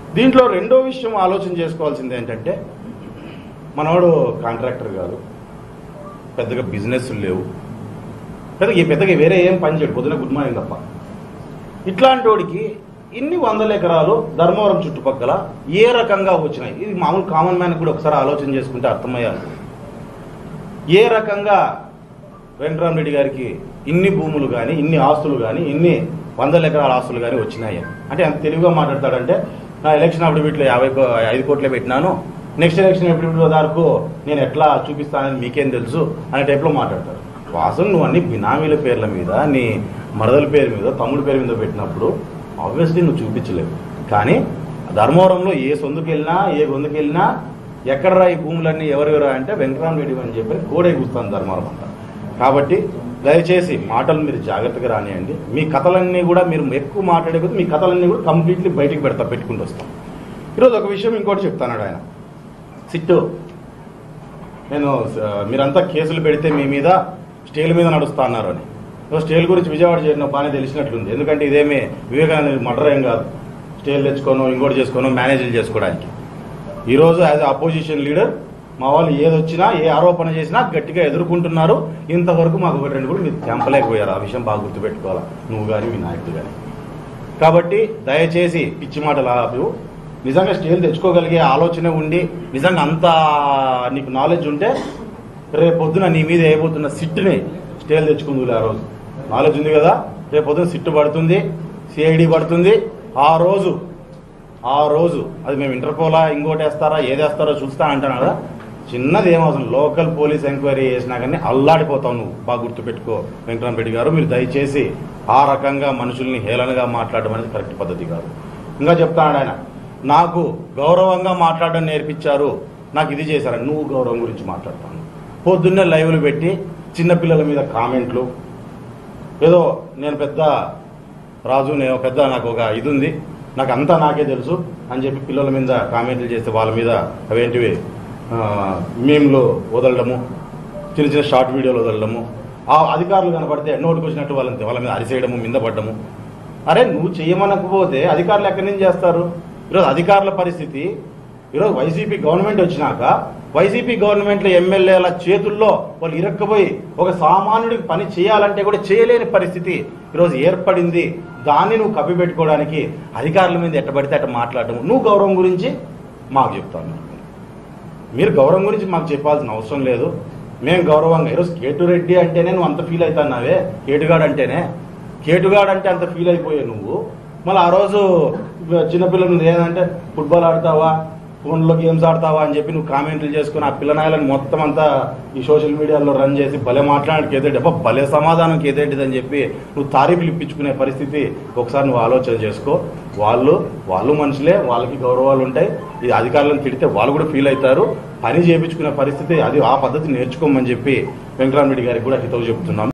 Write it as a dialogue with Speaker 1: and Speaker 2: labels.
Speaker 1: దీంట్లో రెండో విషయం ఆలోచన చేసుకోవాల్సింది ఏంటంటే మనవాడు కాంట్రాక్టర్ కాదు పెద్దగా బిజినెస్ లేవు పెద్దగా పెద్దగా వేరే ఏం పని చేయడు పొద్దున గుడ్ మార్నింగ్ తప్ప ఇట్లాంటి వాడికి ఇన్ని వందల ఎకరాలు ధర్మవరం చుట్టుపక్కల ఏ రకంగా వచ్చినాయి ఇది మామూలు కామన్ మ్యాన్ కూడా ఒకసారి ఆలోచన చేసుకుంటే అర్థమయ్యాలి ఏ రకంగా వెంకటరామరెడ్డి గారికి ఇన్ని భూములు కానీ ఇన్ని ఆస్తులు కానీ ఇన్ని వందల ఎకరాల ఆస్తులు కానీ వచ్చినాయి అంటే అంత తెలివిగా మాట్లాడతాడంటే నా ఎలక్షన్ అప్పుడు వీటిలో యాభై కో- ఐదు కోట్లే పెట్టినాను నెక్స్ట్ ఎలక్షన్ ఎప్పుడు వరకు నేను ఎట్లా చూపిస్తానని మీకేం తెలుసు అనే టైప్లో మాట్లాడతాడు వాసన నువ్వు అన్ని బినామీల పేర్ల మీద నీ మరదల పేరు మీద తమ్ముడి పేరు మీద పెట్టినప్పుడు ఆబ్వియస్లీ నువ్వు చూపించలేవు కానీ ధర్మవరంలో ఏ సొందుకు వెళ్ళినా ఏ గొంతుకు వెళ్ళినా ఎక్కడ రా ఈ భూములన్నీ ఎవరెవరా అంటే వెంకటరామరెడ్డి అని చెప్పి కోడే కూస్తాను ధర్మవరం అంతా కాబట్టి దయచేసి మాటలు మీరు జాగ్రత్తగా రానియండి మీ కథలన్నీ కూడా మీరు ఎక్కువ మాట్లాడే కొద్దీ మీ కథలన్నీ కూడా కంప్లీట్లీ బయటికి పెడతా పెట్టుకుంటూ వస్తాం ఈరోజు ఒక విషయం ఇంకోటి చెప్తాడు ఆయన సిట్టు నేను ఆ, మీరంతా కేసులు పెడితే మీ మీద స్టేల్ మీద నడుస్తా అన్నారు అని సో స్టేల్ గురించి విజయవాడ చేరిన బాగానే తెలిసినట్లుంది ఎందుకంటే ఇదేమీ వివేకానంద మర్డర్ ఏం కాదు స్టేల్ తెచ్చుకోను ఇంకోటి చేసుకోను మేనేజీలు చేసుకోవడానికి ఈరోజు యాజ్ అపోజిషన్ లీడర్ మా వాళ్ళు ఏది వచ్చినా ఏ ఆరోపణ చేసినా గట్టిగా ఎదుర్కొంటున్నారు ఇంతవరకు మాకు ఒకటి రెండు కూడా మీరు తెంపలేకపోయారు ఆ విషయం బాగా గుర్తుపెట్టుకోవాలా నువ్వు కానీ మీ నాయకుడు కానీ కాబట్టి దయచేసి పిచ్చి మాటలు ఆపు నిజంగా స్టేల్ తెచ్చుకోగలిగే ఆలోచన ఉండి నిజంగా అంత నీకు నాలెడ్జ్ ఉంటే రేపు పొద్దున నీ మీద వేయబోతున్న సిట్టుని స్టేల్ తెచ్చుకుందులే ఆ రోజు నాలెడ్జ్ ఉంది కదా రేపు పొద్దున సిట్టు పడుతుంది సిఐడి పడుతుంది ఆ రోజు ఆ రోజు అది మేము ఇంటర్పోలా ఇంకోటి వేస్తారా ఏది వేస్తారో చూస్తా అంటాను కదా చిన్నది ఏమవసరం లోకల్ పోలీస్ ఎంక్వైరీ చేసినా కానీ అల్లాడిపోతావు నువ్వు బాగా గుర్తుపెట్టుకో వెంకటరామరెడ్డి గారు మీరు దయచేసి ఆ రకంగా మనుషుల్ని హేళనగా మాట్లాడడం అనేది కరెక్ట్ పద్ధతి కాదు ఇంకా చెప్తాడు ఆయన నాకు గౌరవంగా మాట్లాడడం నేర్పించారు నాకు ఇది చేశారు నువ్వు గౌరవం గురించి మాట్లాడతాను పొద్దున్నే లైవ్లు పెట్టి చిన్నపిల్లల మీద కామెంట్లు ఏదో నేను పెద్ద రాజు నేను పెద్ద నాకు ఒక ఇది ఉంది నాకు అంతా నాకే తెలుసు అని చెప్పి పిల్లల మీద కామెంట్లు చేస్తే వాళ్ళ మీద అవేంటివి ఆ, మీమ్లు వదలడము చిన్న చిన్న షార్ట్ వీడియోలు వదలడము ఆ అధికారులు కనపడితే నోటుకు వచ్చినట్టు వాళ్ళని వాళ్ళ మీద అరిసేయడము మింద పడ్డము అరే నువ్వు చేయమనకపోతే అధికారులు ఎక్కడి నుంచి చేస్తారు ఈరోజు అధికారుల పరిస్థితి ఈరోజు వైసీపీ గవర్నమెంట్ వచ్చినాక వైసీపీ గవర్నమెంట్లో ఎమ్మెల్యేల చేతుల్లో వాళ్ళు ఇరక్కపోయి ఒక సామాన్యుడికి పని చేయాలంటే కూడా చేయలేని పరిస్థితి ఈరోజు ఏర్పడింది దాన్ని నువ్వు కప్పిపెట్టుకోవడానికి అధికారుల మీద ఎట్టబడితే అట్ట మాట్లాడటం నువ్వు గౌరవం గురించి మాకు చెప్తాను మీరు గౌరవం గురించి మాకు చెప్పాల్సిన అవసరం లేదు మేము గౌరవంగా ఈరోజు కేటురెడ్డి అంటేనే నువ్వు అంత ఫీల్ అవుతున్నావే కేటుగాడు అంటేనే కేటుగాడు అంటే అంత ఫీల్ అయిపోయావు నువ్వు మళ్ళీ ఆ రోజు చిన్నపిల్లల మీద ఏంటంటే ఫుట్బాల్ ఆడతావా ఫోన్లో గేమ్స్ ఆడతావా అని చెప్పి నువ్వు కామెంట్లు చేసుకుని ఆ పిల్లనాయలను మొత్తం అంతా ఈ సోషల్ మీడియాలో రన్ చేసి భలే మాట్లాడడానికి ఏదేంటి అబ్బా భలే సమాధానం ఏదేంటిది అని చెప్పి నువ్వు తారీఫులు ఇప్పించుకునే పరిస్థితి ఒకసారి నువ్వు ఆలోచన చేసుకో వాళ్ళు వాళ్ళు మనుషులే వాళ్ళకి గౌరవాలు ఉంటాయి ఈ అధికారులను తిడితే వాళ్ళు కూడా ఫీల్ అవుతారు పని చేయించుకునే పరిస్థితి అది ఆ పద్ధతి నేర్చుకోమని చెప్పి వెంకటరామరెడ్డి గారికి కూడా హితవు చెప్తున్నాం